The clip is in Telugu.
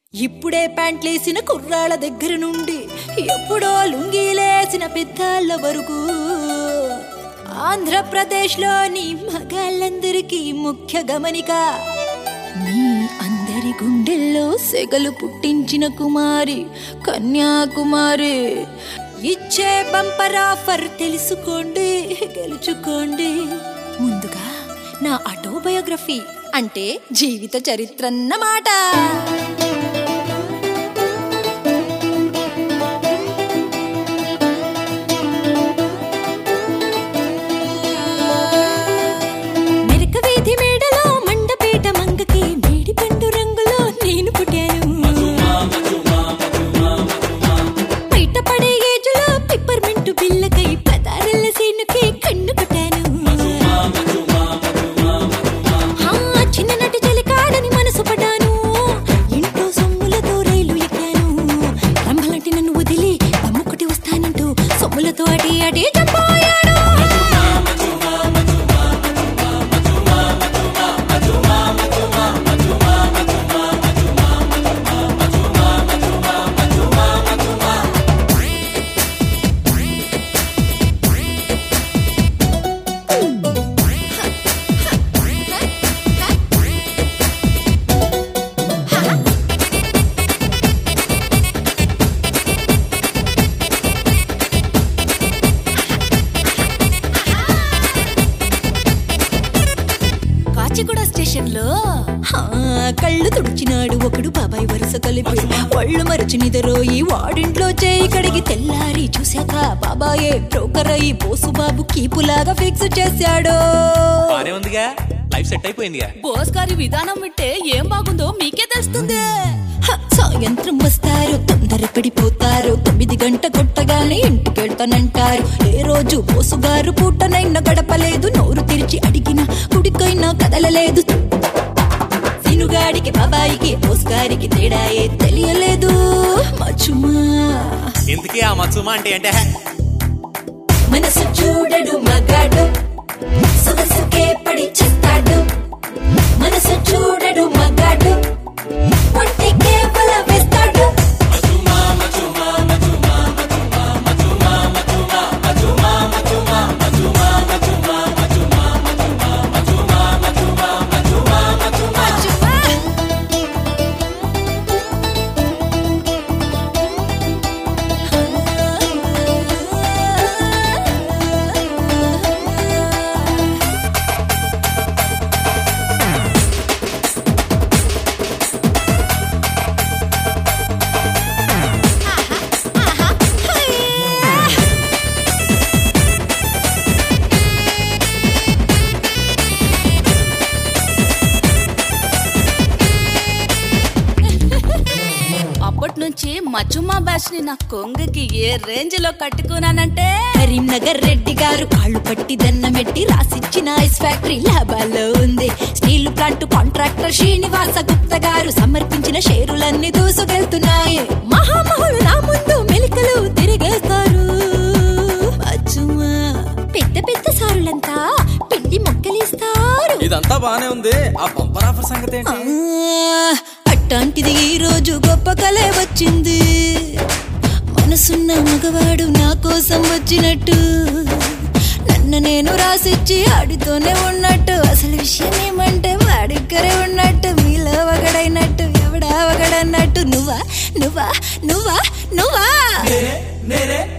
ఇప్పుడే ప్యాంట్లేసిన కుర్రాళ్ళ దగ్గర నుండి ఎప్పుడో లుంగీలేసిన పెద్దాళ్ళ వరకు ఆంధ్రప్రదేశ్లోని మగాళ్ళందరికీ ముఖ్య గమనిక మీ అందరి గుండెల్లో సెగలు పుట్టించిన కుమారి కన్యాకుమారి ఇచ్చే బంపర్ ఆఫర్ తెలుసుకోండి గెలుచుకోండి ముందుగా నా ఆటోబయోగ్రఫీ అంటే జీవిత చరిత్రన్నమాట మెరక వీధి మేడలో మండపేట మంగకి మేడి పండు రంగులో నేను పుట్టాను బయట పడే ఏజులో పిప్పర్మెంటు బిల్లకై పదారెల్ల సీనుకి కన్ను కొట్టాను ఆ, చిన్ననాటి చలికాడని మనసు పడ్డాను ఇంట్లో సొమ్ములతో రైలు ఎక్కాను రంభలంటి నన్ను వదిలి తమ్ముకుటి వస్తానంటూ సొమ్ములతో అడి అడి చంపోయాడు కాచిగూడ స్టేషన్ లో కళ్ళు తుడిచినాడు ఒకడు బాబాయ్ వరుస కలిపి ఒళ్ళు మరచి నిదరోయి వాడింట్లో చేయి కడిగి తెల్లారి చూశాక బాబాయే బ్రోకర్ అయి బోసుబాబు కీపులాగా ఫిక్స్ చేశాడు బానే ఉందిగా లైఫ్ సెట్ అయిపోయిందిగా బోస్ గారి విధానం వింటే ఏం బాగుందో మీకే తెలుస్తుంది హ, సాయంత్రం వస్తారు తొందర పడిపోతారు తొమ్మిది గంట కొట్టగానే ఇంటికెళ్తానంటారు ఏ రోజు బోసుగారు పూటనైనా గడపలేదు నోరు తెరిచి అడిగిన కుడికైనా కదలలేదు సినుగాడికి బాబాయికి బోసుగారికి తేడాయే తెలియలేదు మచుమా ఇంతకీ ఆ మత్సుమా అంటే అంటే మనసు చూడడు మగాడు సొగసుకే పడి చేస్తాడు మనసు చూడడు మగాడు ఒంటికే బల వేస్తాడు అప్పటి నుంచి మచ్చుమా బ్యాచ్ ని నా కొంగకి ఏ రేంజ్ లో కట్టుకున్నానంటే కరీంనగర్ రెడ్డి గారు కాళ్ళు పట్టి దన్నమెట్టి రాసిచ్చిన ఐస్ ఫ్యాక్టరీ లాభాల్లో ఉంది steel plant contractor Srinivasa Gupta garu సమర్పించిన షేరులన్నీ దూసుకెళ్తున్నాయి మహామహులు నా ముందు మెలికలు తిరిగేస్తారు అచ్చుమా పెద్ద పెద్ద సారులంతా పిండి మొక్కలిస్తారు ఇదంతా బానే ఉంది ఆ బంపర్ ఆఫర్ సంగతి ఆ, ఏంటి అట్టాంటిది ఈ రోజు గొప్ప కలే వచ్చింది మనసున్న మగవాడు నా కోసం వచ్చినట్టు నన్ను నేను రాసిచ్చి ఆడితోనే ఉన్నట్టు అసలు విషయం ఏమంటే వాడిక్కరే ఉన్నట్టు మీలో ఒకడైనట్టు ఎవడా ఒకడన్నట్టు నువ్వా నువ్వా నువ్వా నువ్వా నేనే నేనే